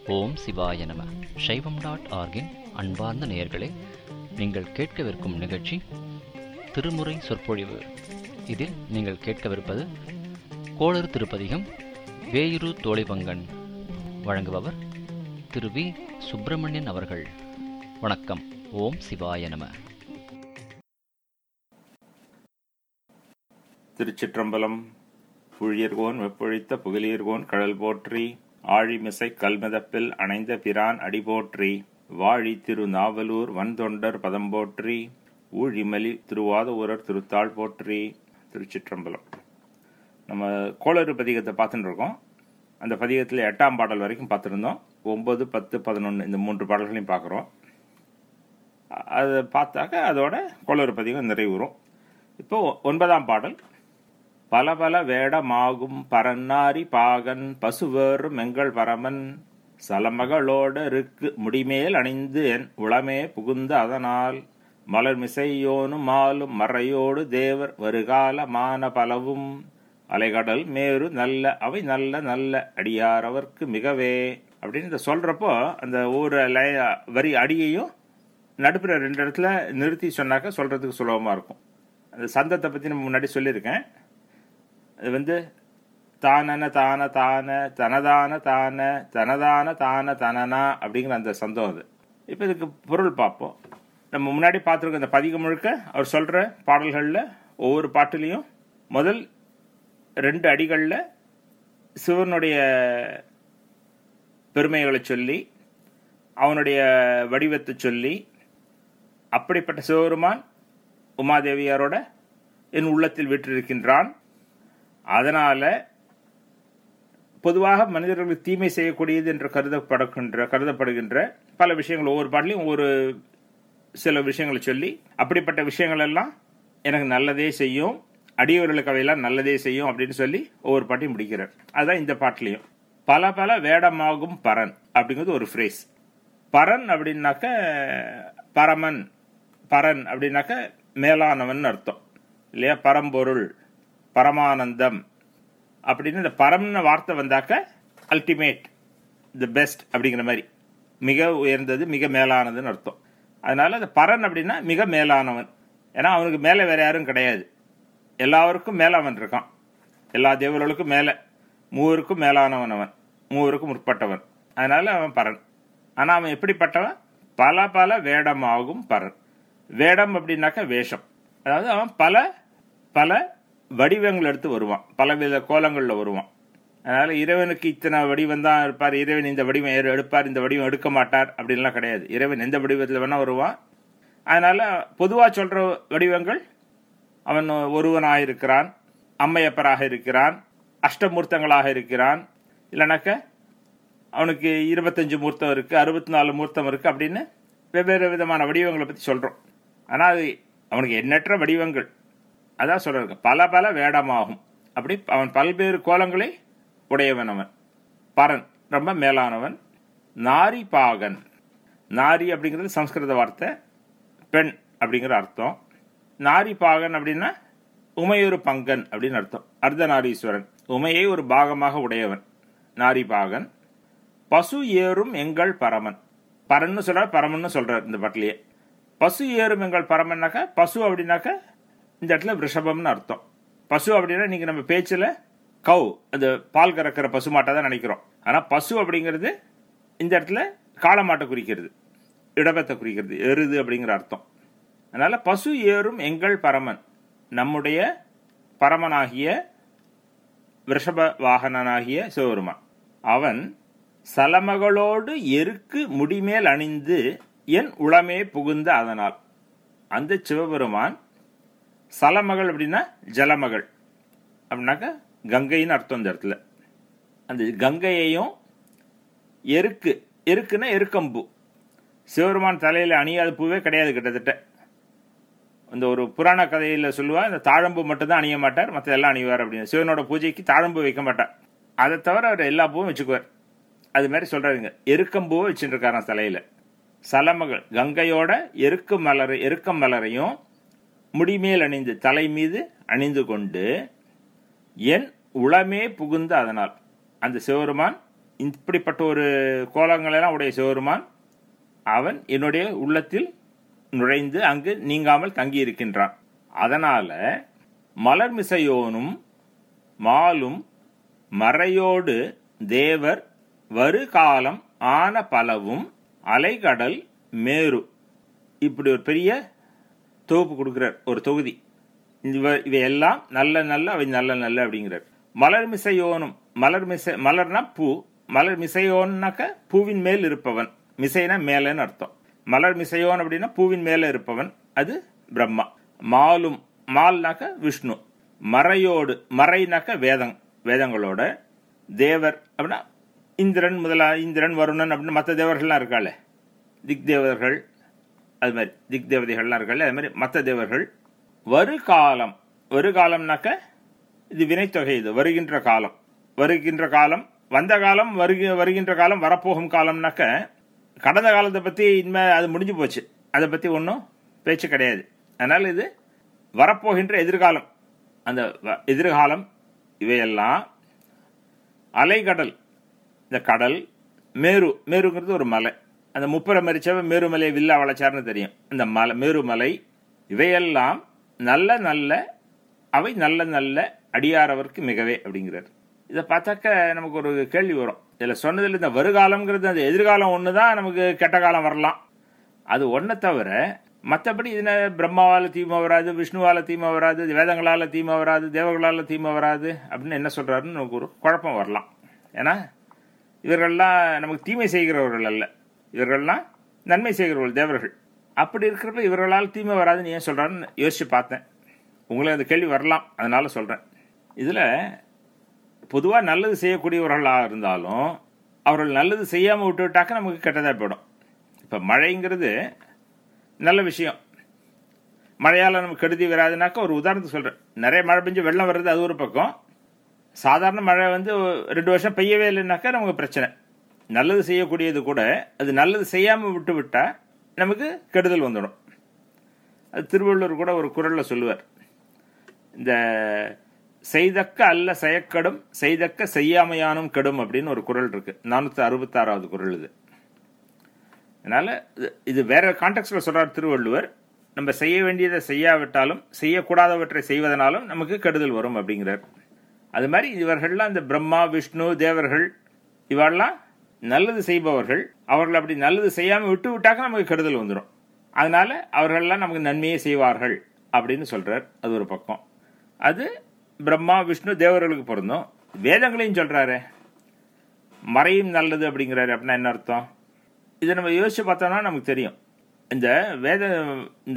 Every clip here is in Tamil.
ஓம் சிவாய நம சைவம் டாட் ஆர்கின் அன்பார்ந்த நேயர்களே நீங்கள் கேட்கவிருக்கும் நிகழ்ச்சி திருமுறை சொற்பொழிவு இதில் நீங்கள் கேட்கவிருப்பது கோளறு திருப்பதிகம் வேயுரு தோழிபங்கன் வழங்குபவர் திரு வி சுப்பிரமணியன் அவர்கள் வணக்கம் ஓம் சிவாய நம திருச்சிற்றம்பலம் புழியர்கோன் வெப்பொழித்த புகழியர்கோன் கடல் போற்றி ஆழிமிசை கல்மதப்பில் அணைந்த பிரான் அடி போற்றி வாழி திரு நாவலூர் வன்தொண்டர் பதம் போற்றி ஊழிமலி திருவாத ஊரர் திருத்தாள் போற்றி திருச்சிற்றம்பலம் நம்ம கோளறு பதிகத்தை பார்த்துட்டு இருக்கோம் அந்த பதிகத்தில் எட்டாம் பாடல் வரைக்கும் பார்த்துருந்தோம் ஒன்பது பத்து பதினொன்று இந்த மூன்று பாடல்களையும் பார்க்குறோம் அதை பார்த்தாக்க அதோட கோளறு பதிகம் நிறைவுறும் இப்போ ஒன்பதாம் பாடல் பல பல வேடமாகும் பரன்னாரி பாகன் பசுவேறும் எங்கள் பரமன் சலமகளோட இருக்கு முடிமேல் அணிந்து என் உளமே புகுந்த அதனால் மலர் மிசையோனும் மாலும் மறையோடு தேவர் வருகால மான பலவும் அலைகடல் மேரு நல்ல அவை நல்ல நல்ல அடியார் அவர்க்கு மிகவே அப்படின்னு இந்த சொல்றப்போ அந்த ஒரு லை வரி அடியையும் நடுப்புற ரெண்டு இடத்துல நிறுத்தி சொன்னாக்க சொல்றதுக்கு சுலபமா இருக்கும் அந்த சந்தத்தை பத்தி நம்ம முன்னாடி சொல்லியிருக்கேன் அது வந்து தானன தான தான தனதான தான தனதான தான தனனா அப்படிங்கிற அந்த சந்தம் அது இப்போ இதுக்கு பொருள் பார்ப்போம் நம்ம முன்னாடி பார்த்துருக்க இந்த பதிகம் முழுக்க அவர் சொல்கிற பாடல்களில் ஒவ்வொரு பாட்டுலேயும் முதல் ரெண்டு அடிகளில் சிவனுடைய பெருமைகளை சொல்லி அவனுடைய வடிவத்தை சொல்லி அப்படிப்பட்ட சிவபெருமான் உமாதேவியாரோட என் உள்ளத்தில் விற்றிருக்கின்றான் அதனால பொதுவாக மனிதர்களுக்கு தீமை செய்யக்கூடியது என்று கருதப்படுகின்ற கருதப்படுகின்ற பல விஷயங்கள் ஒவ்வொரு பாடலையும் ஒரு சில விஷயங்களை சொல்லி அப்படிப்பட்ட விஷயங்கள் எல்லாம் எனக்கு நல்லதே செய்யும் அடியவர்களுக்கு அவையெல்லாம் நல்லதே செய்யும் அப்படின்னு சொல்லி ஒவ்வொரு பாட்டையும் முடிக்கிறார் அதுதான் இந்த பாட்டிலையும் பல பல வேடமாகும் பரன் அப்படிங்கிறது ஒரு ஃப்ரேஸ் பரன் அப்படின்னாக்க பரமன் பரன் அப்படின்னாக்க மேலானவன் அர்த்தம் இல்லையா பரம்பொருள் பரமானந்தம் அப்படின்னு இந்த பரம்னு வார்த்தை வந்தாக்க அல்டிமேட் தி பெஸ்ட் அப்படிங்கிற மாதிரி மிக உயர்ந்தது மிக மேலானதுன்னு அர்த்தம் அதனால அந்த பரன் அப்படின்னா மிக மேலானவன் ஏன்னா அவனுக்கு மேலே வேற யாரும் கிடையாது எல்லாருக்கும் மேலே அவன் இருக்கான் எல்லா தேவர்களுக்கும் மேலே மூவருக்கும் மேலானவன் அவன் மூவருக்கும் முற்பட்டவன் அதனால அவன் பரன் ஆனால் அவன் எப்படிப்பட்டவன் பல பல வேடமாகும் பரன் வேடம் அப்படின்னாக்க வேஷம் அதாவது அவன் பல பல வடிவங்கள் எடுத்து வருவான் பலவித கோலங்களில் வருவான் அதனால இறைவனுக்கு இத்தனை வடிவம் தான் இருப்பார் இறைவன் இந்த வடிவம் எடுப்பார் இந்த வடிவம் எடுக்க மாட்டார் அப்படின்லாம் கிடையாது இறைவன் எந்த வடிவத்தில் வேணா வருவான் அதனால பொதுவாக சொல்ற வடிவங்கள் அவன் ஒருவனாக இருக்கிறான் அம்மையப்பராக இருக்கிறான் அஷ்டமூர்த்தங்களாக இருக்கிறான் இல்லைனாக்க அவனுக்கு இருபத்தஞ்சு மூர்த்தம் இருக்கு அறுபத்தி நாலு மூர்த்தம் இருக்கு அப்படின்னு வெவ்வேறு விதமான வடிவங்களை பற்றி சொல்றோம் ஆனால் அது அவனுக்கு எண்ணற்ற வடிவங்கள் அதான் சொல்றாங்க பல பல வேடமாகும் அப்படி அவன் பல்வேறு கோலங்களை உடையவன் அவன் பரன் ரொம்ப மேலானவன் நாரி பாகன் நாரி அப்படிங்கிறது சம்ஸ்கிருத வார்த்தை பெண் அப்படிங்கிற அர்த்தம் நாரி பாகன் அப்படின்னா உமையொரு பங்கன் அப்படின்னு அர்த்தம் அர்த்தநாரீஸ்வரன் உமையை ஒரு பாகமாக உடையவன் நாரி பாகன் பசு ஏறும் எங்கள் பரமன் பரன்னு சொல்றார் பரமன்னு சொல்றார் இந்த பாட்டிலேயே பசு ஏறும் எங்கள் பரமன்னாக்க பசு அப்படின்னாக்க இந்த இடத்துல ரிஷபம்னு அர்த்தம் பசு அப்படின்னா நீங்க நம்ம பேச்சில் கவு அந்த பால் கறக்கிற பசு மாட்டை தான் நினைக்கிறோம் ஆனால் பசு அப்படிங்கிறது இந்த இடத்துல காளமாட்டை குறிக்கிறது இடபத்தை குறிக்கிறது எருது அப்படிங்கிற அர்த்தம் அதனால பசு ஏறும் எங்கள் பரமன் நம்முடைய பரமனாகிய ரிஷப வாகனனாகிய சிவபெருமான் அவன் சலமகளோடு எருக்கு முடிமேல் அணிந்து என் உளமே புகுந்த அதனால் அந்த சிவபெருமான் சலமகள் அப்படின்னா ஜலமகள் அப்படின்னாக்கா கங்கைன்னு அர்த்தம் இந்த இடத்துல அந்த கங்கையையும் எருக்கு எருக்குன்னா எருக்கம்பூ சிவபெருமான் தலையில் அணியாத பூவே கிடையாது கிட்டத்தட்ட இந்த ஒரு புராண கதையில் சொல்லுவா இந்த தாழம்பூ மட்டும்தான் அணிய மாட்டார் மற்ற எல்லாம் அணிவார் அப்படின்னு சிவனோட பூஜைக்கு தாழம்பூ வைக்க மாட்டார் அதை தவிர அவர் எல்லா பூவும் வச்சுக்குவார் அது மாதிரி சொல்றாருங்க எருக்கம்பூவை வச்சுட்டு இருக்காராம் தலையில சலமகள் கங்கையோட எருக்கு மலர் எருக்கம் மலரையும் முடிமேல் அணிந்து தலை மீது அணிந்து கொண்டு என் உளமே புகுந்த அதனால் அந்த சிவருமான் இப்படிப்பட்ட ஒரு கோலங்களெல்லாம் உடைய சிவருமான் அவன் என்னுடைய உள்ளத்தில் நுழைந்து அங்கு நீங்காமல் தங்கி இருக்கின்றான் அதனால மலர்மிசையோனும் மாலும் மறையோடு தேவர் வருகாலம் ஆன பலவும் அலைகடல் மேரு இப்படி ஒரு பெரிய தொகுப்பு கொடுக்கிறார் ஒரு தொகுதி இவ இவையெல்லாம் நல்ல நல்ல அவை நல்ல நல்ல அப்படிங்கிறார் மலர் மிசையோனும் மலர் மிசை மலர்னா பூ மலர் மிசையோன்னாக்க பூவின் மேல் இருப்பவன் மிசைனா மேலன்னு அர்த்தம் மலர் மிசையோன் அப்படின்னா பூவின் மேல இருப்பவன் அது பிரம்மா மாலும் மால்னாக்க விஷ்ணு மறையோடு மறைனாக்க வேதம் வேதங்களோட தேவர் அப்படின்னா இந்திரன் முதலா இந்திரன் வருணன் அப்படின்னு மற்ற தேவர்கள்லாம் இருக்காளே திக் தேவர்கள் அது மாதிரி திக் தேவதைகள்லாம் இருக்காள் அது மாதிரி மற்ற தேவர்கள் வருகாலம் வருகாலம்னாக்க இது வினைத்தொகை இது வருகின்ற காலம் வருகின்ற காலம் வந்த காலம் வருக வருகின்ற காலம் வரப்போகும் காலம்னாக்க கடந்த காலத்தை பற்றி இனிமே அது முடிஞ்சு போச்சு அதை பற்றி ஒன்றும் பேச்சு கிடையாது அதனால் இது வரப்போகின்ற எதிர்காலம் அந்த வ- எதிர்காலம் இவையெல்லாம் அலைகடல் இந்த கடல் மேரு மேருங்கிறது ஒரு மலை அந்த முப்பரை மரிச்சவ மேருமலை வில்லா வளைச்சார்னு தெரியும் அந்த மலை மேருமலை இவையெல்லாம் நல்ல நல்ல அவை நல்ல நல்ல அடியாரவர்க்கு மிகவே அப்படிங்கிறார் இதை பார்த்தாக்க நமக்கு ஒரு கேள்வி வரும் இதில் சொன்னதில் இந்த வருகாலம்ங்கிறது அந்த எதிர்காலம் ஒன்று தான் நமக்கு கெட்ட காலம் வரலாம் அது ஒன்றை தவிர மற்றபடி இதில் பிரம்மாவால் தீமை வராது விஷ்ணுவால் தீமை வராது வேதங்களால் தீமை வராது தேவர்களால் தீமை வராது அப்படின்னு என்ன சொல்கிறாருன்னு நமக்கு ஒரு குழப்பம் வரலாம் ஏன்னா இவர்கள்லாம் நமக்கு தீமை செய்கிறவர்கள் அல்ல இவர்கள்லாம் நன்மை செய்கிறவர்கள் தேவர்கள் அப்படி இருக்கிறப்ப இவர்களால் தீமை வராதுன்னு ஏன் சொல்கிறாருன்னு யோசிச்சு பார்த்தேன் உங்களுக்கு அந்த கேள்வி வரலாம் அதனால சொல்கிறேன் இதில் பொதுவாக நல்லது செய்யக்கூடியவர்களாக இருந்தாலும் அவர்கள் நல்லது செய்யாமல் விட்டுவிட்டாக்க நமக்கு கெட்டதாக போயிடும் இப்போ மழைங்கிறது நல்ல விஷயம் மழையால் நமக்கு கெடுதி வராதுனாக்கா ஒரு உதாரணத்துக்கு சொல்கிறேன் நிறைய மழை பெஞ்சு வெள்ளம் வர்றது அது ஒரு பக்கம் சாதாரண மழை வந்து ரெண்டு வருஷம் பெய்யவே இல்லைனாக்கா நமக்கு பிரச்சனை நல்லது செய்யக்கூடியது கூட அது நல்லது செய்யாமல் விட்டு விட்டால் நமக்கு கெடுதல் வந்துடும் அது திருவள்ளுவர் கூட ஒரு குரலில் சொல்லுவார் இந்த செய்தக்க அல்ல செயக்கடும் செய்தக்க செய்யாமையானும் கெடும் அப்படின்னு ஒரு குரல் இருக்கு நானூற்றி அறுபத்தாறாவது குரல் இது அதனால இது- இது வேற கான்டெக்ட்ல சொல்றார் திருவள்ளுவர் நம்ம செய்ய வேண்டியதை செய்யாவிட்டாலும் செய்யக்கூடாதவற்றை செய்வதனாலும் நமக்கு கெடுதல் வரும் அப்படிங்கிறார் அது மாதிரி இவர்கள்லாம் இந்த பிரம்மா விஷ்ணு தேவர்கள் இவெல்லாம் நல்லது செய்பவர்கள் அவர்கள் அப்படி நல்லது செய்யாமல் விட்டு விட்டாக்க நமக்கு கெடுதல் வந்துடும் அதனால அவர்கள்லாம் நமக்கு நன்மையே செய்வார்கள் அப்படின்னு சொல்றார் அது ஒரு பக்கம் அது பிரம்மா விஷ்ணு தேவர்களுக்கு பொருந்தும் வேதங்களையும் சொல்றாரு மறையும் நல்லது அப்படிங்கிறாரு அப்படின்னா என்ன அர்த்தம் இதை நம்ம யோசிச்சு பார்த்தோம்னா நமக்கு தெரியும் இந்த வேத இந்த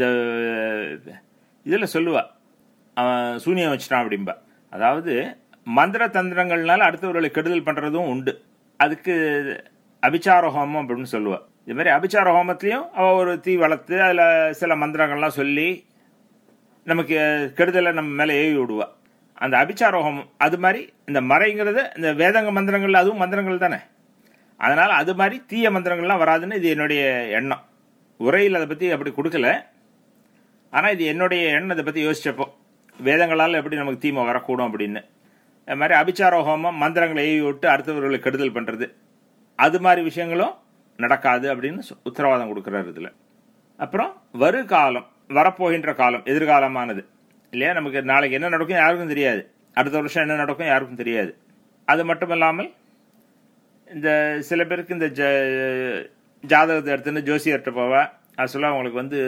இதில் சொல்லுவா அவன் சூனியம் வச்சிட்டான் அப்படிம்பா அதாவது மந்திர தந்திரங்கள்னால அடுத்தவர்களை கெடுதல் பண்ணுறதும் உண்டு அதுக்கு அபிச்சார ஹோமம் அப்படின்னு சொல்லுவா இது மாதிரி அபிச்சார ஹோமத்திலையும் அவள் ஒரு தீ வளர்த்து அதில் சில மந்திரங்கள்லாம் சொல்லி நமக்கு கெடுதலை நம்ம மேலே ஏவி விடுவா அந்த அபிச்சார ஹோமம் அது மாதிரி இந்த மறைங்கிறது இந்த வேதங்க மந்திரங்கள் அதுவும் மந்திரங்கள் தானே அதனால் அது மாதிரி தீய மந்திரங்கள்லாம் வராதுன்னு இது என்னுடைய எண்ணம் உரையில் அதை பற்றி அப்படி கொடுக்கல ஆனால் இது என்னுடைய எண்ணம் அதை பற்றி யோசிச்சப்போ வேதங்களால் எப்படி நமக்கு தீமை வரக்கூடும் அப்படின்னு அது மாதிரி அபிச்சார ஹோமம் மந்திரங்களை ஏவி விட்டு அடுத்தவர்களை கெடுதல் பண்ணுறது அது மாதிரி விஷயங்களும் நடக்காது அப்படின்னு சொ- உத்தரவாதம் கொடுக்குறாரு இதில் அப்புறம் வருகாலம் வரப்போகின்ற காலம் எதிர்காலமானது இல்லையா நமக்கு நாளைக்கு என்ன நடக்கும் யாருக்கும் தெரியாது அடுத்த வருஷம் என்ன நடக்கும் யாருக்கும் தெரியாது அது மட்டும் இல்லாமல் இந்த சில பேருக்கு இந்த ஜ ஜாதகத்தை எடுத்துன்னு ஜோசியர்கிட்ட போவா அது சொல்ல அவங்களுக்கு வந்து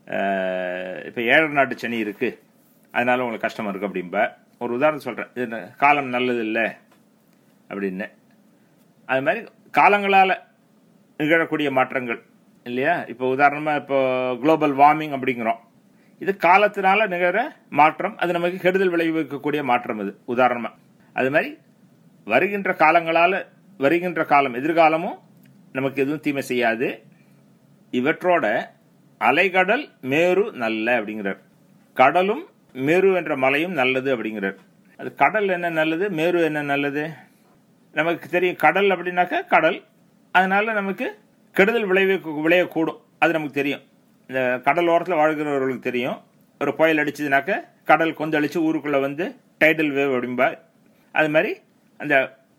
இப்போ ஏழரை நாட்டு சனி இருக்கு அதனால உங்களுக்கு கஷ்டமா இருக்கு அப்படிம்பா ஒரு உதாரணம் சொல்றேன் இது ந- காலம் நல்லது இல்லை அப்படின்னு அது மாதிரி காலங்களால் நிகழக்கூடிய மாற்றங்கள் இல்லையா இப்போ உதாரணமாக இப்போ குளோபல் வார்மிங் அப்படிங்கிறோம் இது காலத்தினால நிகழ மாற்றம் அது நமக்கு கெடுதல் விளைவிக்கக்கூடிய மாற்றம் இது உதாரணமாக அது மாதிரி வருகின்ற காலங்களால் வருகின்ற காலம் எதிர்காலமும் நமக்கு எதுவும் தீமை செய்யாது இவற்றோட அலைகடல் மேரு நல்ல அப்படிங்கிறார் கடலும் மேரு என்ற மலையும் நல்லது அப்படிங்கிறார் அது கடல் என்ன நல்லது மேரு என்ன நல்லது நமக்கு தெரியும் கடல் அப்படின்னாக்கா கடல் அதனால நமக்கு கெடுதல் விளைவிக்க விளையக்கூடும் அது நமக்கு தெரியும் இந்த கடல் ஓரத்தில் வாழ்கிறவர்களுக்கு தெரியும் ஒரு புயல் அடிச்சதுனாக்க கடல் கொந்தளிச்சு ஊருக்குள்ள வந்து டைடல் வேவ் அப்படிம்பா அது மாதிரி அந்த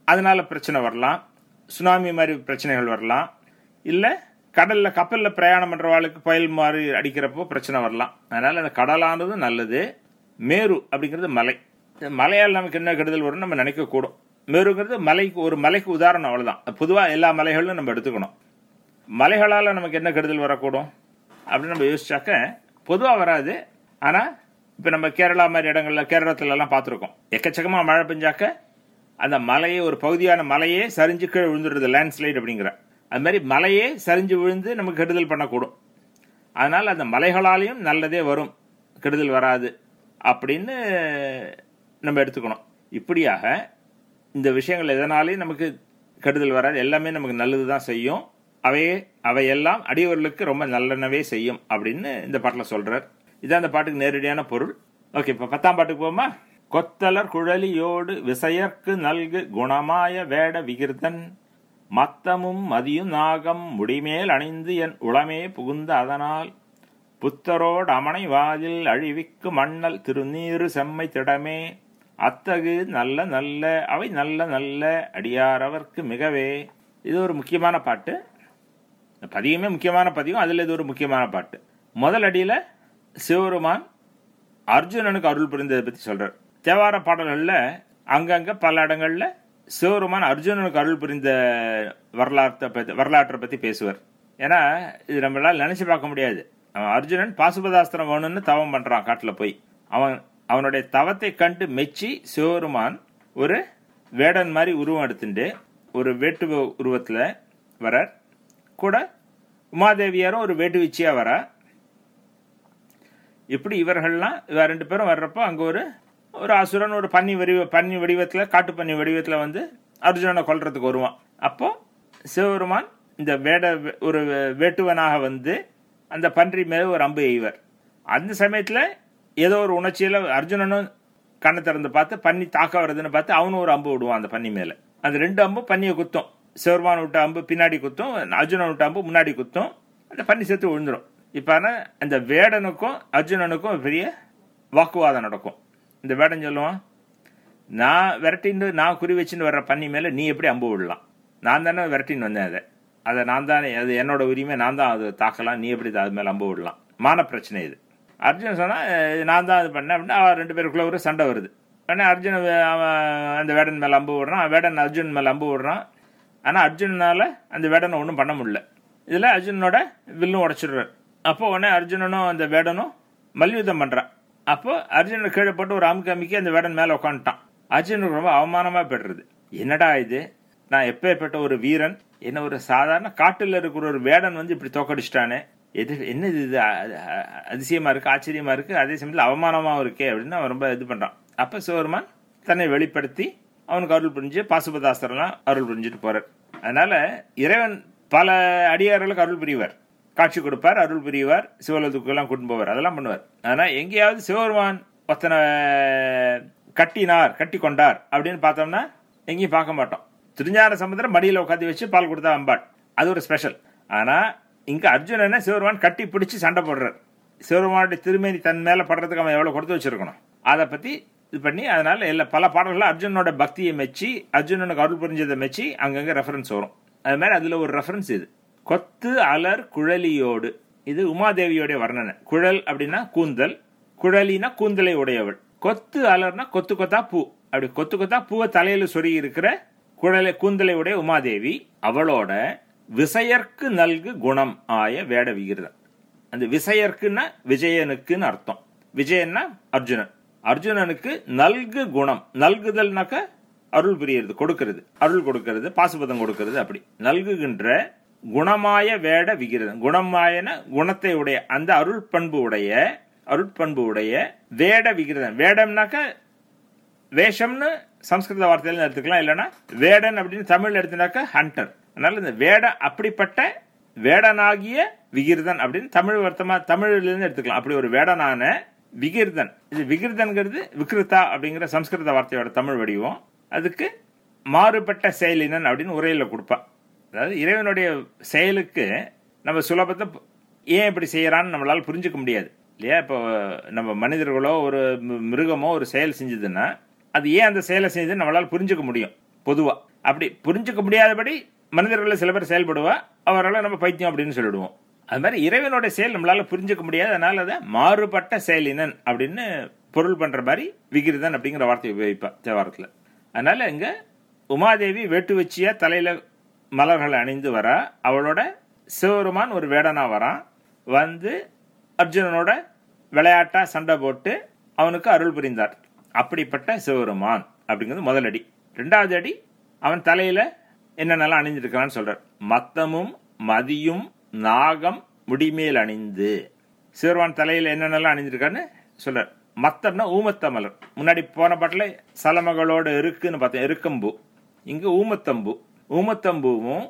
அதனால பிரச்சனை வரலாம் சுனாமி மாதிரி பிரச்சனைகள் வரலாம் இல்லை கடல்ல கப்பல்ல பிரயாணம் பண்றவாளுக்கு புயல் மாதிரி அடிக்கிறப்போ பிரச்சனை வரலாம் அதனால அந்த கடலானது நல்லது மேரு அப்படிங்கிறது மலை இந்த மலையால் நமக்கு என்ன கெடுதல் வரும்னு நம்ம நினைக்க கூடும் மேருங்கிறது மலைக்கு ஒரு மலைக்கு உதாரணம் அவ்வளவுதான் பொதுவாக எல்லா மலைகளும் நம்ம எடுத்துக்கணும் மலைகளால் நமக்கு என்ன கெடுதல் வரக்கூடும் அப்படின்னு நம்ம யோசிச்சாக்க பொதுவாக வராது ஆனால் இப்போ நம்ம கேரளா மாதிரி இடங்கள்ல கேரளத்துல எல்லாம் பார்த்துருக்கோம் எக்கச்சக்கமாக மழை பெஞ்சாக்க அந்த மலையே ஒரு பகுதியான மலையே சரிஞ்சு கீழே விழுந்துடுறது லேண்ட்ஸ்லைட் அப்படிங்கிற அது மாதிரி மலையே சரிஞ்சு விழுந்து நமக்கு கெடுதல் பண்ணக்கூடும் அதனால் அந்த மலைகளாலையும் நல்லதே வரும் கெடுதல் வராது அப்படின்னு நம்ம எடுத்துக்கணும் இப்படியாக இந்த விஷயங்கள் எதனாலையும் நமக்கு கெடுதல் வராது எல்லாமே நமக்கு நல்லது தான் செய்யும் அவையே அவையெல்லாம் அடியவர்களுக்கு ரொம்ப நல்லனவே செய்யும் அப்படின்னு இந்த பாட்டில் சொல்றார் இதான் அந்த பாட்டுக்கு நேரடியான பொருள் ஓகே இப்போ பத்தாம் பாட்டுக்கு போமா கொத்தலர் குழலியோடு விசையர்க்கு நல்கு குணமாய வேட விகிர்தன் மத்தமும் மதியும் நாகம் முடிமேல் அணிந்து என் உளமே புகுந்த அதனால் புத்தரோடு அமனை வாதில் அழிவிக்கு மண்ணல் திருநீறு செம்மை திடமே அத்தகு நல்ல நல்ல அவை நல்ல நல்ல அடியாரவர்க்கு மிகவே இது ஒரு முக்கியமான பாட்டு இந்த பதியமே முக்கியமான பதியம் அதில் இது ஒரு முக்கியமான பாட்டு முதல் அடியில் சிவருமான் அர்ஜுனனுக்கு அருள் புரிந்ததை பற்றி சொல்றார் தேவார பாடல்களில் அங்கங்க பல இடங்கள்ல சிவருமான் அர்ஜுனனுக்கு அருள் புரிந்த வரலாற்றை பற்றி வரலாற்றை பற்றி பேசுவார் ஏன்னா இது நம்மளால நினைச்சு பார்க்க முடியாது அவன் அர்ஜுனன் பாசுபதாஸ்திரம் வேணும்னு தவம் பண்றான் காட்டில் போய் அவன் அவனுடைய தவத்தை கண்டு மெச்சி சிவருமான் ஒரு வேடன் மாதிரி உருவம் எடுத்துட்டு ஒரு வேட்டு உருவத்தில் வரார் கூட உமாதேவியாரும் ஒரு வேட்டு வீச்சியா வரா இப்படி இவர்கள்லாம் இவ ரெண்டு பேரும் வர்றப்போ அங்க ஒரு ஒரு அசுரன் ஒரு பன்னி வடிவ பன்னி வடிவத்துல காட்டு பன்னி வடிவத்துல வந்து அர்ஜுனனை கொல்றதுக்கு வருவான் அப்போ சிவபெருமான் இந்த வேட ஒரு வேட்டுவனாக வந்து அந்த பன்றி மேல ஒரு அம்பு எய்வர் அந்த சமயத்துல ஏதோ ஒரு உணர்ச்சியில அர்ஜுனனும் கண்ணை திறந்து பார்த்து பன்னி தாக்க வருதுன்னு பார்த்து அவனும் ஒரு அம்பு விடுவான் அந்த பன்னி மேல அந்த ரெண்டு அம்பு பன்னியை குத்தும் சிவருமான் விட்ட அம்பு பின்னாடி குத்தும் அர்ஜுனன் விட்ட அம்பு முன்னாடி குத்தும் அந்த பன்னி சேர்த்து விழுந்துரும் இப்போ ஆனால் அந்த வேடனுக்கும் அர்ஜுனனுக்கும் பெரிய வாக்குவாதம் நடக்கும் இந்த வேடன் சொல்லுவான் நான் விரட்டின்னு நான் குறி வச்சுன்னு வர்ற பன்னி மேலே நீ எப்படி அம்பு விடலாம் நான் தானே விரட்டின்னு வந்தேன் அதை அதை நான் தானே அது என்னோட உரிமை நான் தான் அது தாக்கலாம் நீ எப்படி அது மேலே அம்பு விடலாம் மான பிரச்சனை இது அர்ஜுன் சொன்னால் நான் தான் அது பண்ணேன் அப்படின்னா அவன் ரெண்டு பேருக்குள்ள ஒரு சண்டை வருது உடனே அர்ஜுன் அவன் அந்த வேடன் மேலே அம்பு விடுறான் வேடன் அர்ஜுன் மேலே அம்பு விடுறான் ஆனால் அர்ஜுனால அந்த வேடனை ஒன்றும் பண்ண முடியல இதில் அர்ஜுனோட வில்லும் உடச்சிடுறார் அப்போ உடனே அர்ஜுனனும் அந்த வேடனும் மல்யுத்தம் பண்றான் அப்போ அர்ஜுனனை கீழே போட்டு ஒரு அமுக்கு அமுக்கி அந்த வேடன் மேல உட்காந்துட்டான் அர்ஜுனுக்கு ரொம்ப அவமானமா பெற்றது என்னடா இது நான் எப்பேற்பட்ட ஒரு வீரன் என்ன ஒரு சாதாரண காட்டுல இருக்கிற ஒரு வேடன் வந்து இப்படி தோக்கடிச்சிட்டானே எது என்ன இது அதிசயமா இருக்கு ஆச்சரியமா இருக்கு அதே சமயத்தில் அவமானமாவும் இருக்கே அப்படின்னு அவன் ரொம்ப இது பண்றான் அப்ப சிவருமான் தன்னை வெளிப்படுத்தி அவனுக்கு அருள் புரிஞ்சு பாசுபதாஸ்திரம்லாம் அருள் புரிஞ்சுட்டு போறார் அதனால இறைவன் பல அடியார்களுக்கு அருள் புரிவார் காட்சி கொடுப்பார் அருள் புரிவார் சிவலோகத்துக்கெல்லாம் கூட்டு போவார் அதெல்லாம் பண்ணுவார் ஆனா எங்கேயாவது சிவபெருமான் ஒத்தனை கட்டினார் கட்டி கொண்டார் அப்படின்னு பார்த்தோம்னா எங்கேயும் பார்க்க மாட்டோம் திருஞான சமுதிரம் மடியில் உட்காந்து வச்சு பால் கொடுத்தா அம்பாள் அது ஒரு ஸ்பெஷல் ஆனா இங்க அர்ஜுனனை சிவபெருமான் கட்டி பிடிச்சி சண்டை போடுறார் சிவபெருமானுடைய திருமேனி தன் மேல படுறதுக்கு அவன் எவ்வளவு கொடுத்து வச்சிருக்கணும் அதை பத்தி இது பண்ணி அதனால எல்லா பல பாடல்கள் அர்ஜுனோட பக்தியை மெச்சி அர்ஜுனனுக்கு அருள் புரிஞ்சதை மெச்சி அங்கங்க ரெஃபரன்ஸ் வரும் அது மாதிரி அதுல ஒரு ரெஃபரன்ஸ் இது கொத்து அலர் குழலியோடு இது உமாதேவியோடைய வர்ணனை குழல் அப்படின்னா கூந்தல் குழலினா கூந்தலை உடையவள் கொத்து அலர்னா கொத்து கொத்தா பூ அப்படி கொத்து கொத்தா பூவை தலையில சொறி இருக்கிற குழலை கூந்தலை உடைய உமாதேவி அவளோட விசையர்க்கு நல்கு குணம் ஆய வேட விகிருதன் அந்த விசையர்க்குன்னா விஜயனுக்குன்னு அர்த்தம் விஜயன்னா அர்ஜுனன் அர்ஜுனனுக்கு நல்கு குணம் நல்குதல்னாக்க அருள் புரியுறது கொடுக்கிறது அருள் கொடுக்கிறது பாசுபதம் கொடுக்கிறது அப்படி நல்குகின்ற குணமாய வேட விகிரதம் குணமாயன குணத்தை உடைய அந்த அருள் பண்பு உடைய அருட்பண்பு உடைய வேட விகிரதம் வேடம்னாக்க வேஷம்னு சம்ஸ்கிருத வார்த்தையில எடுத்துக்கலாம் இல்லைன்னா வேடன் அப்படின்னு தமிழ் எடுத்துனாக்க ஹண்டர் அதனால இந்த வேட அப்படிப்பட்ட வேடனாகிய விகிர்தன் அப்படின்னு தமிழ் வர்த்தமா தமிழ்ல இருந்து எடுத்துக்கலாம் அப்படி ஒரு வேடனான விகிர்தன் இது விகிர்தன்கிறது விக்ருதா அப்படிங்கிற சம்ஸ்கிருத வார்த்தையோட தமிழ் வடிவம் அதுக்கு மாறுபட்ட செயலினன் அப்படின்னு உரையில கொடுப்பான் அதாவது இறைவனுடைய செயலுக்கு நம்ம சுலபத்தை ஏன் இப்படி செய்யறான்னு நம்மளால புரிஞ்சுக்க முடியாது இல்லையா இப்போ நம்ம மனிதர்களோ ஒரு மிருகமோ ஒரு செயல் செஞ்சதுன்னா அது ஏன் அந்த செயலை செஞ்சது நம்மளால புரிஞ்சுக்க முடியும் பொதுவா அப்படி புரிஞ்சுக்க முடியாதபடி மனிதர்களில் சில பேர் செயல்படுவா அவரால் நம்ம பைத்தியம் அப்படின்னு சொல்லிடுவோம் அது மாதிரி இறைவனோட செயல் நம்மளால புரிஞ்சுக்க முடியாது அதனால அதை மாறுபட்ட செயலினன் அப்படின்னு பொருள் பண்ற மாதிரி விகிருதன் அப்படிங்கிற வார்த்தையை உபயோகிப்பா தேவாரத்தில் அதனால இங்க உமாதேவி வேட்டு வச்சியா தலையில மலர்களை அணிந்து வரா அவளோட சிவருமான் ஒரு வேடனா வரான் வந்து அர்ஜுனனோட விளையாட்டா சண்டை போட்டு அவனுக்கு அருள் புரிந்தார் அப்படிப்பட்ட சிவருமான் அப்படிங்கிறது முதல் அடி ரெண்டாவது அடி அவன் தலையில என்னென்னலாம் அணிஞ்சிருக்கிறான்னு சொல்றார் மத்தமும் மதியும் நாகம் முடிமேல் அணிந்து சிவருமான் தலையில என்னென்னலாம் அணிஞ்சிருக்கான்னு சொல்றார் மத்தம்னா ஊமத்த மலர் முன்னாடி போன பாட்டில் சலமகளோட இருக்குன்னு பார்த்தேன் எருக்கம்பூ இங்கு ஊமத்தம்பூ ஊமத்தம்பூவும்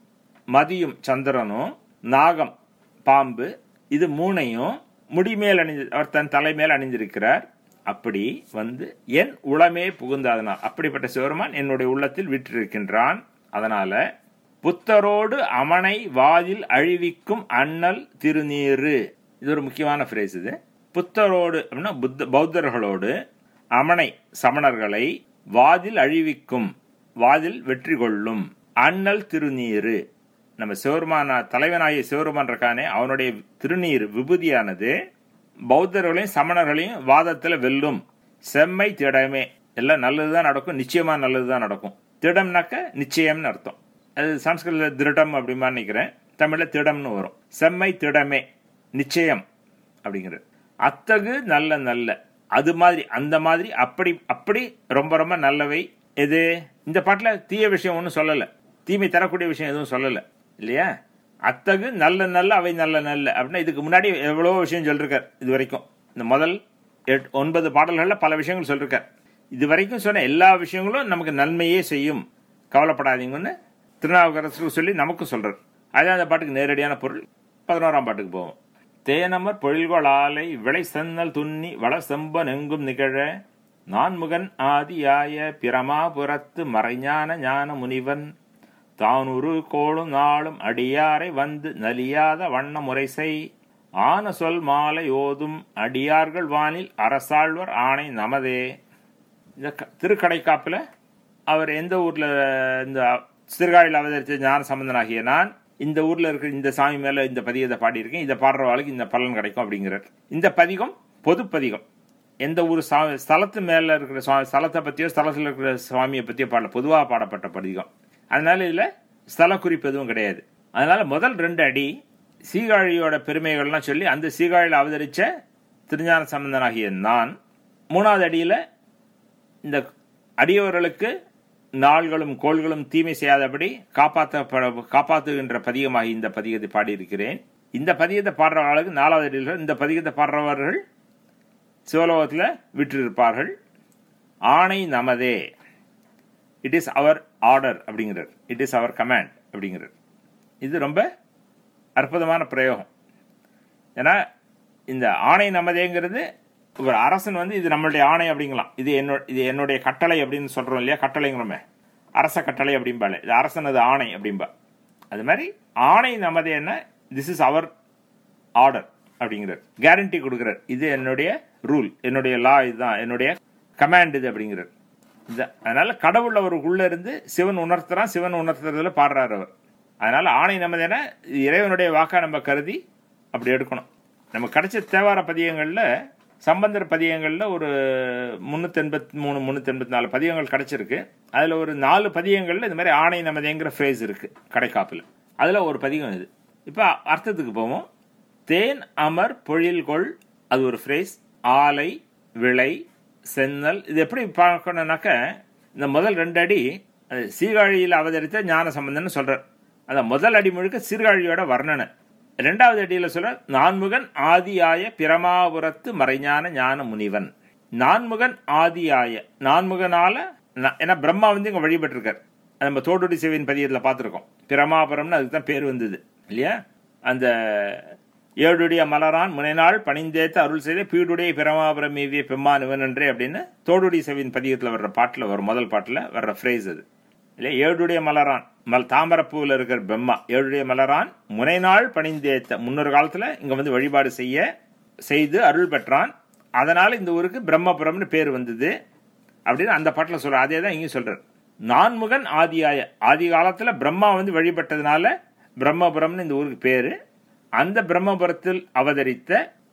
மதியும் சந்திரனும் நாகம் பாம்பு இது மூணையும் முடிமேல் அணிஞ்சு அவர் தன் தலைமேல் அணிஞ்சிருக்கிறார் அப்படி வந்து என் உளமே புகுந்தாதனால் அப்படிப்பட்ட சிவருமான் என்னுடைய உள்ளத்தில் விற்றிருக்கின்றான் அதனால புத்தரோடு அமனை வாதில் அழிவிக்கும் அண்ணல் திருநீரு இது ஒரு முக்கியமான ஃப்ரேஸ் இது புத்தரோடு அப்படின்னா புத்த பௌத்தர்களோடு அமனை சமணர்களை வாதில் அழிவிக்கும் வாதில் வெற்றி கொள்ளும் அண்ணல் திருநீரு நம்ம சிவருமான தலைவனாகிய சிவருமான் இருக்கானே அவனுடைய திருநீர் விபூதியானது பௌத்தர்களையும் சமணர்களையும் வாதத்துல வெல்லும் செம்மை திடமே எல்லாம் நல்லதுதான் நடக்கும் நிச்சயமா நல்லதுதான் நடக்கும் திடம்னாக்க நிச்சயம்னு அர்த்தம் அது சம்ஸ்கிருதத்தில் திருடம் அப்படிமா நினைக்கிறேன் தமிழ்ல திடம்னு வரும் செம்மை திடமே நிச்சயம் அப்படிங்கிறது அத்தகு நல்ல நல்ல அது மாதிரி அந்த மாதிரி அப்படி அப்படி ரொம்ப ரொம்ப நல்லவை எது இந்த பாட்டில் தீய விஷயம் ஒன்றும் சொல்லலை தீமை தரக்கூடிய விஷயம் எதுவும் சொல்லலை இல்லையா அத்தகு நல்ல நல்ல அவை நல்ல நல்ல அப்படின்னா இதுக்கு முன்னாடி எவ்வளவோ விஷயம் சொல்லிருக்கார் இது வரைக்கும் இந்த முதல் எட் ஒன்பது பாடல்களில் பல விஷயங்கள் சொல்லிருக்கார் இது வரைக்கும் சொன்ன எல்லா விஷயங்களும் நமக்கு நன்மையே செய்யும் கவலைப்படாதீங்கன்னு திருநாவுக்கரசருக்கு சொல்லி நமக்கும் சொல்றார் அதான் அந்த பாட்டுக்கு நேரடியான பொருள் பதினோராம் பாட்டுக்கு போவோம் தேனமர் பொழில்கொள் ஆலை விளை சென்னல் துண்ணி வள செம்பன் எங்கும் நிகழ நான்முகன் ஆதியாய பிரமாபுரத்து மறைஞான ஞான முனிவன் தானுரு கோளும் நாளும் அடியாரை வந்து நலியாத வண்ண முறைசை ஆன சொல் மாலை ஓதும் அடியார்கள் வானில் அரசாழ்வர் ஆணை நமதே இந்த க- திருக்கடைக்காப்பில் அவர் எந்த ஊர்ல இந்த சிறுகாழில் அவதரித்த ஞான சம்பந்தனாகிய நான் இந்த ஊர்ல இருக்கிற இந்த சாமி மேல இந்த பதிகத்தை பாடியிருக்கேன் இதை பாடுறவாளுக்கு இந்த பலன் கிடைக்கும் அப்படிங்கிறார் இந்த பதிகம் பொது பதிகம் எந்த ஒரு சா ஸ்தலத்து மேல இருக்கிற சுவா- ஸ்தலத்தை பத்தியோ ஸ்தலத்தில் இருக்கிற சுவாமியை பத்தியோ பாடல பொதுவாக பாடப்பட்ட பதிகம் அதனால இதுல ஸ்தல குறிப்பு எதுவும் கிடையாது அதனால முதல் ரெண்டு அடி சீகாழியோட பெருமைகள்லாம் சொல்லி அந்த சீகாழியில் அவதரிச்ச திருஞான சம்பந்தனாகிய நான் மூணாவது அடியில இந்த அடியவர்களுக்கு நாள்களும் கோள்களும் தீமை செய்யாதபடி காப்பாற்ற காப்பாற்றுகின்ற பதிகமாகி இந்த பதிகத்தை பாடியிருக்கிறேன் இந்த பதிகத்தை பாடுறவர்களுக்கு நாலாவது அடியில் இந்த பதிகத்தை பாடுறவர்கள் சிவலோகத்தில் விற்றிருப்பார்கள் ஆணை நமதே இட் இஸ் அவர் ஆர்டர் அப்படிங்கிறார் இட் இஸ் அவர் கமாண்ட் அப்படிங்கிறார் இது ரொம்ப அற்புதமான பிரயோகம் ஏன்னா இந்த ஆணை நமதேங்கிறது ஒரு அரசன் வந்து இது நம்மளுடைய ஆணை அப்படிங்கலாம் இது என்னோட இது என்னுடைய கட்டளை அப்படின்னு சொல்றோம் இல்லையா கட்டளைங்கிறோமே அரச கட்டளை அப்படிம்பால இது அரசனது ஆணை அப்படிம்பா அது மாதிரி ஆணை நமதேன்னா திஸ் இஸ் அவர் ஆர்டர் அப்படிங்கிறார் கேரண்டி கொடுக்கிறார் இது என்னுடைய ரூல் என்னுடைய லா இதுதான் என்னுடைய கமாண்ட் இது அப்படிங்கிறார் இந்த அதனால கடவுள் அவருக்குள்ள இருந்து சிவன் உணர்த்துறான் சிவன் உணர்த்துறதுல பாடுறாரு அவர் அதனால ஆணை நமதேன இறைவனுடைய வாக்கா நம்ம கருதி அப்படி எடுக்கணும் நம்ம கிடைச்ச தேவார பதியங்கள்ல சம்பந்தர் பதியங்கள்ல ஒரு முன்னூத்தி எண்பத்தி மூணு முன்னூத்தி எண்பத்தி நாலு பதியங்கள் கிடைச்சிருக்கு அதுல ஒரு நாலு பதியங்கள்ல இந்த மாதிரி ஆணை நமதேங்கிற ஃப்ரேஸ் இருக்கு கடைக்காப்புல அதுல ஒரு பதிகம் இது இப்ப அர்த்தத்துக்கு போவோம் தேன் அமர் பொழில்கொள் அது ஒரு ஃப்ரேஸ் ஆலை விளை சென்னல் இது எப்படி பார்க்கணும்னாக்க இந்த முதல் ரெண்டு அடி அது சீர்காழியில் அவதரித்த ஞான சம்பந்தன்னு சொல்றார் அந்த முதல் அடி முழுக்க சீர்காழியோட வர்ணனை ரெண்டாவது அடியில சொல்ற நான்முகன் ஆதியாய பிரமாபுரத்து மறைஞான ஞான முனிவன் நான்முகன் ஆதியாய நான்முகனால ந- ஏன்னா பிரம்மா வந்து இங்க வழிபட்டிருக்கார் அது நம்ம தோடுடி சிவின் பதியத்தில் பார்த்துருக்கோம் பிரமாபுரம்னு அதுக்கு தான் பேர் வந்தது இல்லையா அந்த ஏழுடைய மலரான் முனைநாள் பணிந்தேத்த அருள் செய்த பீடுடைய பிரமாபுரம் மீவிய பெம்மான் இவன் என்றே அப்படின்னு தோடுடி செவின் பதியத்தில் வர்ற பாட்டில் வரும் முதல் பாட்டில் வர்ற ஃப்ரேஸ் அது இல்லையா ஏழுடைய மலரான் மல் தாமரப்பூவில் இருக்கிற பெம்மா ஏழுடைய மலரான் முனைநாள் பணிந்தேத்த முன்னொரு காலத்துல இங்க வந்து வழிபாடு செய்ய செய்து அருள் பெற்றான் அதனால இந்த ஊருக்கு பிரம்மபுரம்னு பேர் வந்தது அப்படின்னு அந்த பாட்டில் சொல்ற அதே தான் இங்கேயும் சொல்றார் நான்முகன் ஆதியாய ஆதி காலத்துல பிரம்மா வந்து வழிபட்டதுனால பிரம்மபுரம்னு இந்த ஊருக்கு பேரு அந்த பிரம்மபுரத்தில் அவதரித்த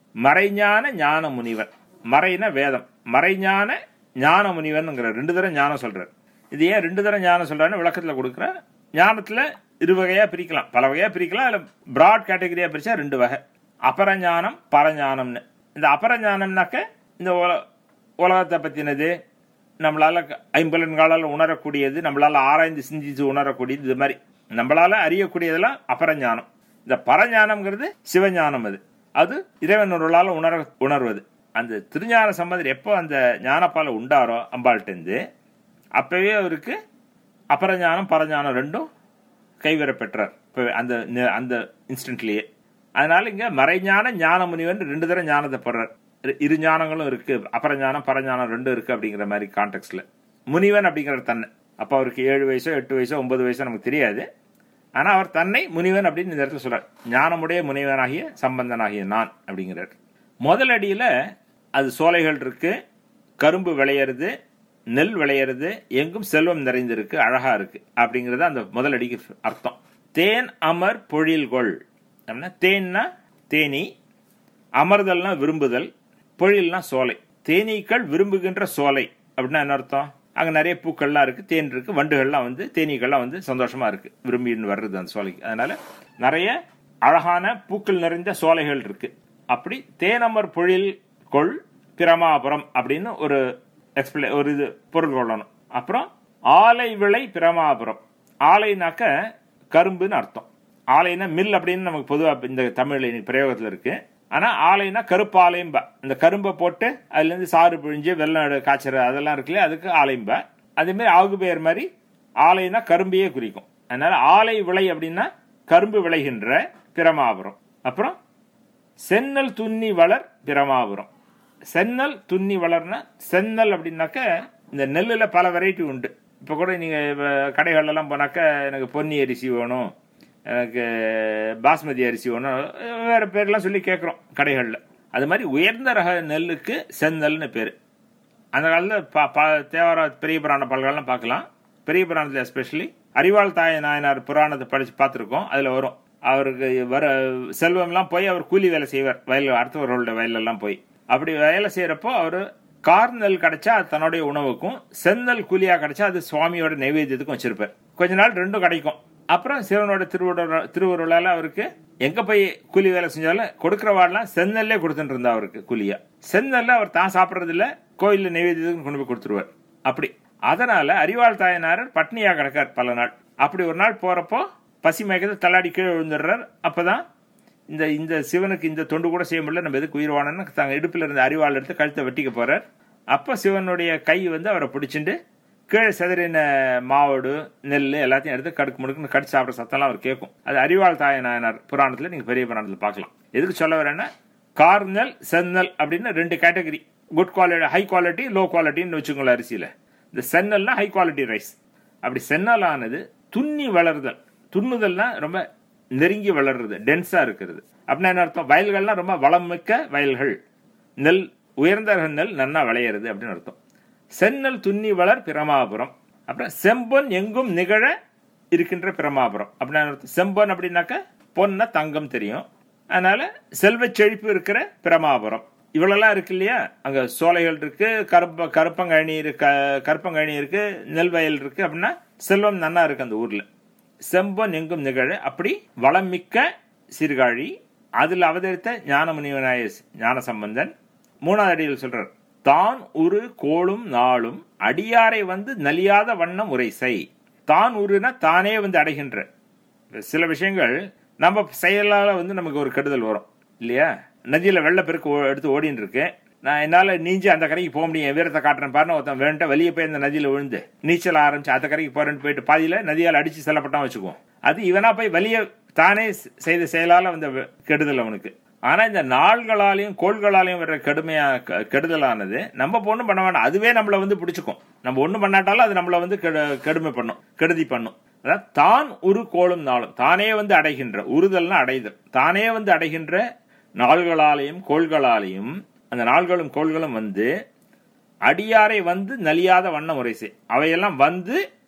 மறைஞான ஞான முனிவர் மறைன வேதம் மறைஞான ஞான முனிவன்ங்கிற ரெண்டு தரம் ஞானம் சொல்றார் இது ஏன் ரெண்டு தரம் ஞானம் சொல்றாருன்னு விளக்கத்துல கொடுக்குறேன் ஞானத்துல இரு வகையா பிரிக்கலாம் பல வகையா பிரிக்கலாம் அதுல பிராட் கேட்டகரியா பிரிச்சா ரெண்டு வகை அபரஞானம் பரஞானம்னு இந்த அபரஞானம்னாக்க இந்த உல- உலகத்தை பத்தினது நம்மளால க- ஐம்பலன்களால் உணரக்கூடியது நம்மளால ஆராய்ந்து சிந்திச்சு உணரக்கூடியது இது மாதிரி நம்மளால அறியக்கூடியதெல்லாம் அபரஞானம் இந்த பரஞானம்ங்கிறது சிவஞானம் அது அது இறைவன் ஒருளால உணர உணர்வது அந்த திருஞான சம்பந்தர் எப்போ அந்த ஞானப்பால உண்டாரோ அம்பாள்கிட்டேருந்து அப்பவே அவருக்கு அபரஞானம் பரஞானம் ரெண்டும் கைவர பெற்றார் இப்போ அந்த நி- அந்த இன்ஸ்டன்ட்லயே அதனால இங்க மறைஞான ஞான முனிவன் ரெண்டு தடவை ஞானத்தை போடுறார் இரு- இரு ஞானங்களும் இருக்கு அபரஞானம் பரஞானம் ரெண்டும் இருக்கு அப்படிங்கிற மாதிரி கான்டெக்ட்ல முனிவன் அப்படிங்கிற தன்னை அப்போ அவருக்கு ஏழு வயசோ எட்டு வயசோ ஒன்பது வயசோ நமக்கு தெரியாது ஆனா அவர் தன்னை முனிவன் அப்படின்னு இந்த இடத்துல சொல்றார் ஞானமுடைய முனிவனாகிய சம்பந்தனாகிய நான் அப்படிங்கிறார் முதல் அடியில அது சோலைகள் இருக்கு கரும்பு விளையிறது நெல் விளையிறது எங்கும் செல்வம் நிறைந்திருக்கு அழகா இருக்கு அப்படிங்கிறது அந்த முதல் அடிக்கு அர்த்தம் தேன் அமர் பொழில்கொள் அப்படின்னா தேன்னா தேனி அமர்தல்னா விரும்புதல் பொழில்னா சோலை தேனீக்கள் விரும்புகின்ற சோலை அப்படின்னா என்ன அர்த்தம் அங்க நிறைய பூக்கள்லாம் இருக்கு தேன் இருக்கு வண்டுகள்லாம் வந்து தேனீக்கள்லாம் வந்து சந்தோஷமா இருக்கு விரும்பின்னு வர்றது அந்த சோலைக்கு அதனால நிறைய அழகான பூக்கள் நிறைந்த சோலைகள் இருக்கு அப்படி தேனமர் பொழில் கொள் பிரமாபுரம் அப்படின்னு ஒரு எக்ஸ்பிளை ஒரு இது பொருள் கொள்ளணும் அப்புறம் ஆலை விளை பிரமாபுரம் ஆலைனாக்க கரும்புன்னு அர்த்தம் ஆலைனா மில் அப்படின்னு நமக்கு பொதுவாக இந்த தமிழ் பிரயோகத்தில் இருக்கு ஆனா ஆலைனா கருப்பாலையும்பா இந்த கரும்பை போட்டு அதுல இருந்து சாறு பிழிஞ்சு வெள்ளம் எடு- காய்ச்சற அதெல்லாம் இருக்குல்லையா அதுக்கு ஆலையும்பா அதே மாதிரி ஆகு பெயர் மாதிரி ஆலைனா கரும்பையே குறிக்கும் அதனால ஆலை விளை அப்படின்னா கரும்பு விளைகின்ற பிரமாபுரம் அப்புறம் சென்னல் துண்ணி வளர் பிரமாபுரம் சென்னல் துண்ணி வளர்னா சென்னல் அப்படின்னாக்க இந்த நெல்லில் பல வெரைட்டி உண்டு இப்போ கூட நீங்கள் கடைகள்லாம் போனாக்க எனக்கு பொன்னி அரிசி வேணும் எனக்கு பாஸ்மதி அரிசி வேணும் வேறு பேர்லாம் சொல்லி கேட்குறோம் கடைகளில் அது மாதிரி உயர்ந்த ரக நெல்லுக்கு செந்நெல்னு பேர் அந்த காலத்தில் பா பா தேவார பெரிய புராண பாடல்கள்லாம் பார்க்கலாம் பெரிய புராணத்தில் எஸ்பெஷலி அறிவாள் தாய நாயனார் புராணத்தை படித்து பார்த்துருக்கோம் அதில் வரும் அவருக்கு வர செல்வம்லாம் போய் அவர் கூலி வேலை செய்வார் வயல் அடுத்தவர்களோட வயலெல்லாம் போய் அப்படி வேலை செய்கிறப்போ அவர் கார்நெல் கிடைச்சா அது தன்னுடைய உணவுக்கும் செந்நெல் கூலியா கிடைச்சா அது சுவாமியோட நைவேத்தியத்துக்கும் வச்சிருப்பார் கொஞ்ச நாள் ரெண்டும் கிடைக்கும் அப்புறம் சிவனோட திருவுருள திருவுருளால அவருக்கு எங்க போய் கூலி வேலை செஞ்சாலும் கொடுக்கறவாடெல்லாம் செந்நெல்லே கொடுத்துட்டு இருந்தா அவருக்கு கூலியா செந்நெல்ல அவர் தான் சாப்பிடுறது இல்ல கோயில்ல நைவேத்தியத்துக்கு கொண்டு போய் கொடுத்துருவார் அப்படி அதனால அறிவாள் தாயனாரர் பட்னியா கிடக்கார் பல நாள் அப்படி ஒரு நாள் போறப்போ பசி மயக்கத்தை தள்ளாடி கீழே விழுந்துடுறார் அப்பதான் இந்த இந்த சிவனுக்கு இந்த தொண்டு கூட செய்ய முடியல நம்ம எதுக்கு உயிர்வானன்னு தாங்க இடுப்பில் இருந்த அறிவாள் எடுத்து கழுத்தை வெட்டிக்க போறார் அப்ப சிவனுடைய கை வந்து அவரை பிடிச்சிட்டு கீழே செதறின மாவோடு நெல் எல்லாத்தையும் எடுத்து கடுக்கு முடுக்குன்னு கடிச்சு சாப்பிட்ற சத்தம்லாம் அவர் கேட்கும் அது அறிவாள் தாய நாயனார் புராணத்துல நீங்க பெரிய புராணத்துல பார்க்கலாம் எதுக்கு சொல்ல வரேன்னா கார்நெல் செந்நெல் அப்படின்னு ரெண்டு category good quality high quality low குவாலிட்டின்னு வச்சுக்கோங்களேன் அரிசியில இந்த செந்நெல்னா ஹை குவாலிட்டி ரைஸ் அப்படி செந்நெல் ஆனது துண்ணி வளருதல் துண்ணுதல்னா ரொம்ப நெருங்கி வளர்றது டென்ஸா இருக்கிறது அப்படின்னா என்ன அர்த்தம் வயல்கள்லாம் ரொம்ப வளம் மிக்க வயல்கள் நெல் உயர்ந்த ரக நெல் நன்னா விளையிறது அப்படின்னு அர்த்தம் செந்நெல் துண்ணி வளர் பிரமாபுரம் அப்புறம் செம்பொன் எங்கும் நிகழ இருக்கின்ற பிரமாபுரம் அப்படின்னா என்ன அர்த்தம்? செம்பொன் அப்படின்னாக்க பொன்னா தங்கம் தெரியும் அதனால செல்வச் செழிப்பு இருக்கிற பிரமாபுரம் இவ்வளவுலாம் இருக்கு இல்லையா அங்க சோலைகள் இருக்கு கருப்ப கருப்பங்கழனி இருக்கு கருப்பங்கழனி இருக்கு நெல் வயல் இருக்கு அப்படின்னா செல்வம் நன்னா இருக்கு அந்த ஊர்ல செம்பொன் எங்கும் நிகழ அப்படி வளம் மிக்க சீர்காழி அதில் அவதரித்த ஞானமுனிவனாய ஞான சம்பந்தன் மூணாவது அடியில் சொல்றார் தான் ஒரு கோளும் நாளும் அடியாரை வந்து நலியாத வண்ணம் உரை செய் தான் உருனா தானே வந்து அடைகின்ற சில விஷயங்கள் நம்ம செயலால வந்து நமக்கு ஒரு கெடுதல் வரும் இல்லையா நதியில வெள்ளப்பெருக்கு ஓ- எடுத்து ஓடின்னு இருக்கு நான் என்னால நீஞ்சி அந்த கரைக்கு போக முடியும் என் வீரத்தை காட்டுறேன் பாருன்னு ஒருத்தன் வேண்ட வெளியே போய் அந்த நதியில விழுந்து நீச்சல் ஆரம்பிச்சு அந்த கரைக்கு போறேன்னு போயிட்டு பாதியில நதியால் அடிச்சு செல்லப்பட்டான் வச்சுக்குவோம் அது இவனா போய் வெளியே தானே செ- செய்த செயலால வந்த வெ- கெடுதல் அவனுக்கு ஆனா இந்த நாள்களாலையும் கோள்களாலையும் வர்ற கடுமையா க- கெடுதலானது நம்ம இப்ப ஒண்ணும் பண்ண வேண்டாம் அதுவே நம்மள வந்து பிடிச்சுக்கும் நம்ம ஒண்ணும் பண்ணாட்டாலும் அது நம்மள வந்து கெடு- கெடுமை பண்ணும் கெடுதி பண்ணும் அதாவது தான் உரு கோளும் நாளும் தானே வந்து அடைகின்ற உறுதல்னா அடைதல் தானே வந்து அடைகின்ற நாள்களாலையும் கோள்களாலையும் அந்த நாள்களும் கோள்களும் வந்து அடியாரை வந்து நலியாத வண்ண முறை செய் அவையெல்லாம் வந்து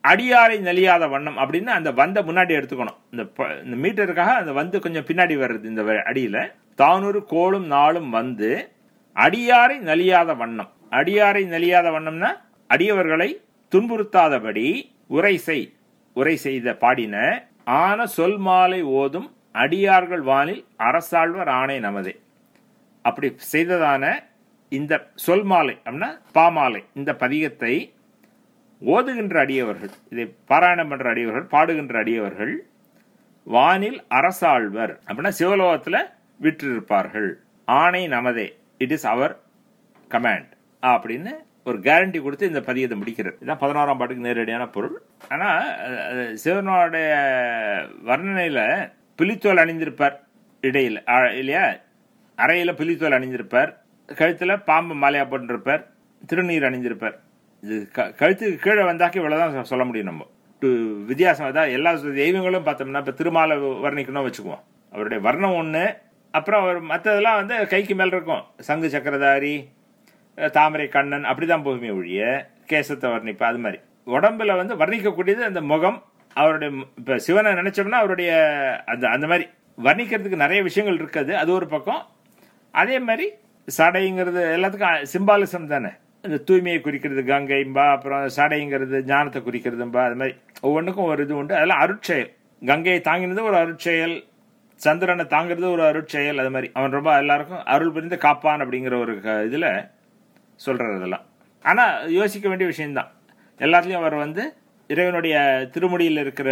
அடியாரை நலியாத வண்ணம் அப்படின்னு அந்த வந்த முன்னாடி எடுத்துக்கணும் இந்த ப- இந்த மீட்டருக்காக அந்த வந்து கொஞ்சம் பின்னாடி வருது இந்த வ- அடியில தானூறு கோளும் நாளும் வந்து அடியாரை நலியாத வண்ணம் அடியாரை நலியாத வண்ணம்னா அடியவர்களை துன்புறுத்தாதபடி உரை செய் உரை செய்த பாடின ஆன சொல் மாலை ஓதும் அடியார்கள் வானில் அரசாழ்வர் ஆணை நமதே அப்படி செய்ததான இந்த சொல் மாலை அப்படின்னா பாமாலை இந்த பதிகத்தை ஓதுகின்ற அடியவர்கள் இதை பாராயணம் பண்ற அடியவர்கள் பாடுகின்ற அடியவர்கள் வானில் அரசாழ்வர் அப்படின்னா சிவலோகத்துல விற்றிருப்பார்கள் ஆணை நமதே இட் இஸ் அவர் கமாண்ட் அப்படின்னு ஒரு கேரண்டி கொடுத்து இந்த பதியத்தை முடிக்கிறது இதான் பதினோராம் பாட்டுக்கு நேரடியான பொருள் ஆனா அஹ், அஹ், சிவனுடைய வர்ணனையில புலித்தோல் அணிந்திருப்பார் இடையில ஆ- இல்லையா அறையில புலித்தோல் அணிந்திருப்பார் கழுத்துல பாம்பு மாலையா போட்டிருப்பார் திருநீர் அணிந்திருப்பார் இது க- கழுத்துக்கு கீழே வந்தாக்க இவ்வளவுதான் சொ- சொல்ல முடியும் நம்ம டு- வித்தியாசம் அதான் எல்லா தெய்வங்களும் பார்த்தோம்னா இப்ப திருமாலை வர்ணிக்கணும் வச்சுக்குவோம் அவருடைய வர்ணம் ஒண்ணு அப்புறம் அவர் மற்றதெல்லாம் வந்து கைக்கு மேல இருக்கும் சங்கு சக்கரதாரி அஹ் தாமரை கண்ணன் அப்படிதான் போகுமே ஒழிய கேசத்தை வர்ணிப்பா அது மாதிரி உடம்புல வந்து வர்ணிக்கக்கூடியது அந்த முகம் அவருடைய மு- இப்ப சிவனை நினைச்சோம்னா அவருடைய அந்த அந்த மாதிரி வர்ணிக்கிறதுக்கு நிறைய விஷயங்கள் இருக்குது அது ஒரு பக்கம் அதே மாதிரி சடைங்கிறது எல்லாத்துக்கும் சிம்பாலிசம் தானே இந்த தூய்மையை குறிக்கிறது கங்கைம்பா அப்புறம் சடைங்கிறது ஞானத்தை குறிக்கிறதும்பா அது மாதிரி ஒவ்வொன்றுக்கும் ஒரு இது உண்டு அதெல்லாம் அருட்செயல் கங்கையை தாங்கினது ஒரு அருட்செயல் சந்திரனை தாங்கிறது ஒரு அருட்செயல் அது மாதிரி அவன் ரொம்ப எல்லாருக்கும் அருள் புரிந்து காப்பான் அப்படிங்கிற ஒரு க- இதுல சொல்றாரு அதெல்லாம் ஆனா யோசிக்க வேண்டிய விஷயம்தான் எல்லாத்துலயும் அவர் வந்து இறைவனுடைய திருமுடியில் இருக்கிற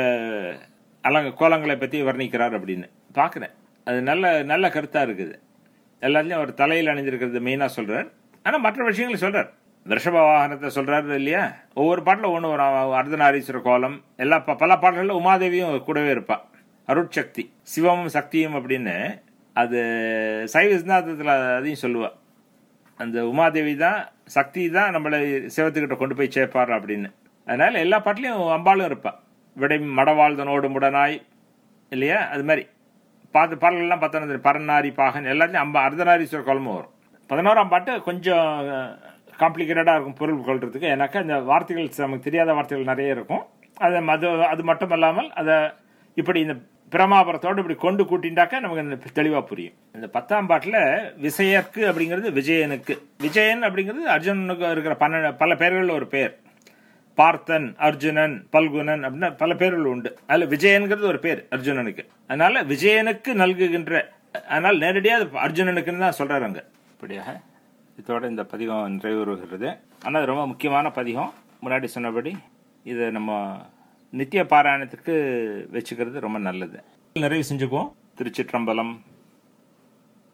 அலங்க கோலங்களை பத்தி வர்ணிக்கிறார் அப்படின்னு பாக்குறேன் அது நல்ல நல்ல கருத்தா இருக்குது எல்லாத்துலயும் அவர் தலையில் அணிந்திருக்கிறது மெயினா சொல்றார் ஆனா மற்ற விஷயங்களை சொல்றார் ரிஷப வாகனத்தை சொல்றாரு இல்லையா ஒவ்வொரு பாட்டுல ஒண்ணு ஒரு அர்த்தநாரீஸ்வர கோலம் எல்லா ப- பல பாடல்கள்ல உமாதேவியும் கூடவே இருப்பா அருட்சக்தி சிவமும் சக்தியும் அப்படின்னு அது சைவ சித்தாந்தத்துல அதையும் சொல்லுவா அந்த உமாதேவி தான் சக்தி தான் நம்மளை சிவத்துக்கிட்ட கொண்டு போய் சேர்ப்பார் அப்படின்னு அதனால எல்லா பாட்டிலையும் அம்பாளும் இருப்பா விடை மடவாழ்தனோடு முடனாய் இல்லையா அது மாதிரி பார்த்து பாடல்கள்லாம் பார்த்தோன்னா பரநாரி பாகன் எல்லாத்தையும் அம்பா அர்த்தநாரீஸ்வரர் குழம்பு வரும் பதினோராம் பாட்டு கொஞ்சம் காம்ப்ளிகேட்டடாக இருக்கும் பொருள் கொள்றதுக்கு ஏன்னாக்கா இந்த வார்த்தைகள் நமக்கு தெரியாத வார்த்தைகள் நிறைய இருக்கும் அது அது அது மட்டும் இல்லாமல் அதை இப்படி இந்த பிரமாபுரத்தோடு இப்படி கொண்டு கூட்டிண்டாக்கா நமக்கு இந்த தெளிவாக புரியும் இந்த பத்தாம் பாட்டில் விசையர்க்கு அப்படிங்கிறது விஜயனுக்கு விஜயன் அப்படிங்கிறது அர்ஜுனனுக்கு இருக்கிற பன்ன பல பேர்களில் ஒரு பேர் பார்த்தன் அர்ஜுனன் பல்குணன் அப்படின்னு பல பேர்கள் உண்டு அதுல விஜயன்கிறது ஒரு பேர் அர்ஜுனனுக்கு அதனால விஜயனுக்கு நல்குகின்ற அதனால நேரடியா அது அர்ஜுனனுக்குன்னு தான் சொல்றாரு அங்க இப்படியாக இதோட இந்த பதிகம் நிறைவேறுகிறது ஆனால் அது ரொம்ப முக்கியமான பதிகம் முன்னாடி சொன்னபடி இதை நம்ம நித்திய பாராயணத்துக்கு வச்சுக்கிறது ரொம்ப நல்லது நிறைவு செஞ்சுக்குவோம் திருச்சிற்றம்பலம்